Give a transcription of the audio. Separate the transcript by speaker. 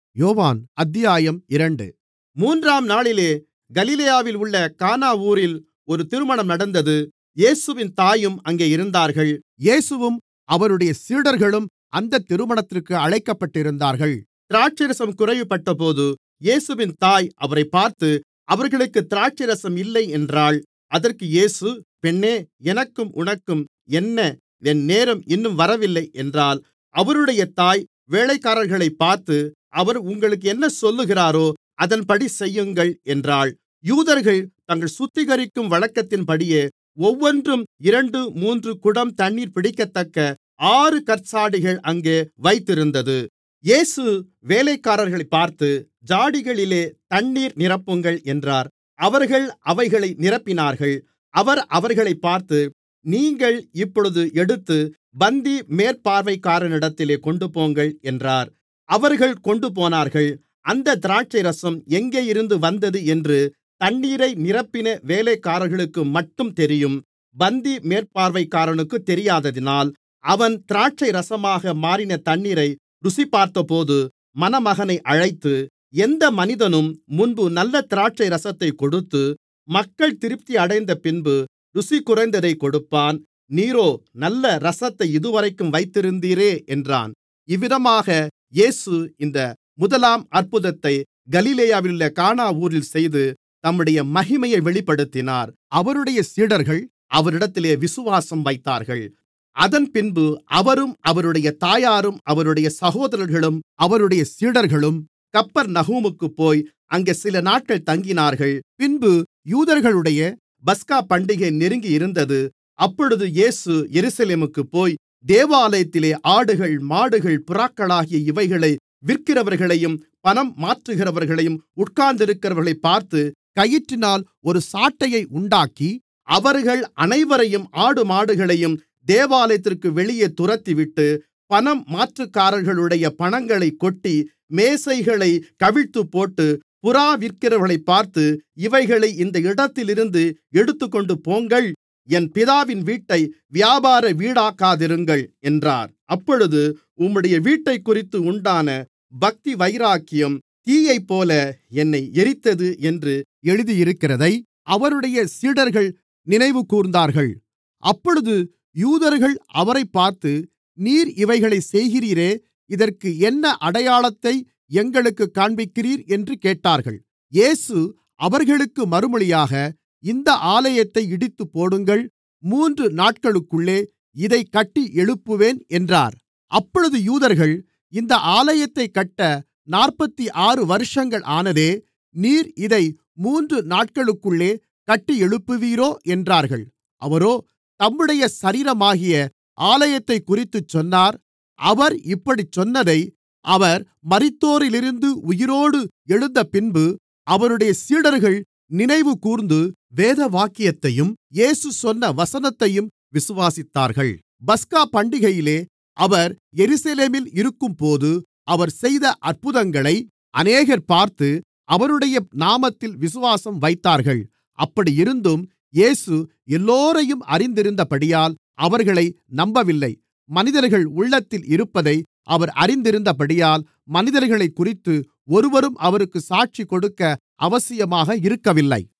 Speaker 1: யோவான் அத்தியாயம் இரண்டு
Speaker 2: மூன்றாம் நாளிலே கலிலேயாவில் உள்ள கானா ஊரில் ஒரு திருமணம் நடந்தது இயேசுவின் தாயும் அங்கே இருந்தார்கள்
Speaker 1: இயேசுவும் அவருடைய சீடர்களும் அந்தத் திருமணத்திற்கு அழைக்கப்பட்டிருந்தார்கள்
Speaker 2: திராட்சைரசம் குறைவுபட்டபோது இயேசுவின் தாய் அவரைப் பார்த்து அவர்களுக்கு திராட்சைரசம் இல்லை என்றாள் அதற்கு இயேசு பெண்ணே எனக்கும் உனக்கும் என்ன என் நேரம் இன்னும் வரவில்லை என்றார் அவருடைய தாய் வேலைக்காரர்களைப் பார்த்து அவர் உங்களுக்கு என்ன சொல்லுகிறாரோ அதன்படி செய்யுங்கள் என்றாள் யூதர்கள் தங்கள் சுத்திகரிக்கும் வழக்கத்தின்படியே ஒவ்வொன்றும் இரண்டு மூன்று குடம் தண்ணீர் பிடிக்கத்தக்க ஆறு கற்ஜாடிகள் அங்கே வைத்திருந்தது இயேசு வேலைக்காரர்களைப் பார்த்து ஜாடிகளிலே தண்ணீர் நிரப்புங்கள் என்றார் அவர்கள் அவைகளை நிரப்பினார்கள் அவர் அவர்களைப் பார்த்து நீங்கள் இப்பொழுது எடுத்து பந்தி மேற்பார்வைக்காரனிடத்திலே கொண்டுபோங்கள் என்றார் அவர்கள் கொண்டுபோனார்கள் அந்த திராட்சைரசம் எங்கேயிருந்து வந்தது என்று தண்ணீரை நிரப்பின வேலைக்காரர்களுக்கு மட்டும் தெரியும் பந்தி மேற்பார்வைக்காரனுக்குத் தெரியாததினால் அவன் திராட்சைரசமாக மாறின தண்ணீரை ருசிபார்த்தபோது மணமகனை அழைத்து எந்த மனிதனும் முன்பு நல்ல திராட்சைரசத்தைக் கொடுத்து மக்கள் திருப்தியடைந்தபின்பு ருசி குறைந்ததைக் கொடுப்பான் நீரோ நல்ல இரசத்தை இதுவரைக்கும் வைத்திருந்தீரே என்றான் இவ்விதமாக இயேசு இந்த முதலாம் அற்புதத்தை கலிலேயாவிலுள்ள கானா ஊரில் செய்து தம்முடைய மகிமையை வெளிப்படுத்தினார்
Speaker 1: அவருடைய சீடர்கள்
Speaker 2: அவரிடத்திலே விசுவாசம் வைத்தார்கள் அதன்பின்பு அவரும் அவருடைய தாயாரும் அவருடைய சகோதரர்களும்
Speaker 1: அவருடைய சீடர்களும்
Speaker 2: கப்பர்நகூமுக்குப் போய் அங்கே சில நாட்கள் தங்கினார்கள்
Speaker 1: பின்பு யூதர்களுடைய
Speaker 2: பஸ்கா பண்டிகை நெருங்கியிருந்தது அப்பொழுது இயேசு எருசலேமுக்குப் போய் தேவாலயத்திலே ஆடுகள் மாடுகள் புறாக்களாகிய இவைகளை விற்கிறவர்களையும் பணம் மாற்றுகிறவர்களையும் உட்கார்ந்திருக்கிறவர்களைப் பார்த்து
Speaker 1: கயிற்றினால் ஒரு சாட்டையை உண்டாக்கி
Speaker 2: அவர்கள் அனைவரையும் ஆடுமாடுகளையும் தேவாலயத்திற்கு வெளியே துரத்திவிட்டு பணம் மாற்றுக்காரர்களுடைய பணங்களைக் கொட்டி மேசைகளை கவிழ்த்துப்போட்டு புறா விற்கிறவர்களைப் பார்த்து இவைகளை இந்த இடத்திலிருந்து எடுத்துக்கொண்டு போங்கள் என் பிதாவின் வீட்டை வியாபார வீடாக்காதிருங்கள் என்றார் அப்பொழுது உம்முடைய வீட்டைக்குறித்து உண்டான பக்தி வைராக்கியம் தீயைப்போல என்னை எரித்தது என்று
Speaker 1: எழுதியிருக்கிறதை அவருடைய சீடர்கள் நினைவுகூர்ந்தார்கள் அப்பொழுது யூதர்கள் அவரைப் பார்த்து நீர் இவைகளைச் செய்கிறீரே இதற்கு என்ன அடையாளத்தை எங்களுக்குக் காண்பிக்கிறீர் என்று கேட்டார்கள் இயேசு அவர்களுக்கு மறுமொழியாக இந்த ஆலயத்தை இடித்துப்போடுங்கள் மூன்று நாட்களுக்குள்ளே இதைக் கட்டி எழுப்புவேன் என்றார் அப்பொழுது யூதர்கள் இந்த ஆலயத்தைக் கட்ட நாற்பத்தி ஆறு வருஷங்கள் ஆனதே நீர் இதை மூன்று நாட்களுக்குள்ளே கட்டி எழுப்புவீரோ என்றார்கள் அவரோ தம்முடைய சரீரமாகிய ஆலயத்தைக்குறித்துச் சொன்னார் அவர் இப்படிச் சொன்னதை அவர் மரித்தோரிலிருந்து உயிரோடு எழுந்தபின்பு அவருடைய சீடர்கள் நினைவுகூர்ந்து வேதவாக்கியத்தையும் இயேசு சொன்ன வசனத்தையும் விசுவாசித்தார்கள் பஸ்கா பண்டிகையிலே அவர் எருசலேமில் இருக்கும்போது அவர் செய்த அற்புதங்களை அநேகர் பார்த்து அவருடைய நாமத்தில் விசுவாசம் வைத்தார்கள் அப்படியிருந்தும் இயேசு எல்லோரையும் அறிந்திருந்தபடியால் அவர்களை நம்பவில்லை மனிதர்கள் உள்ளத்தில் இருப்பதை அவர் அறிந்திருந்தபடியால் மனிதர்களைக்குறித்து ஒருவரும் அவருக்கு சாட்சி கொடுக்க அவசியமாக இருக்கவில்லை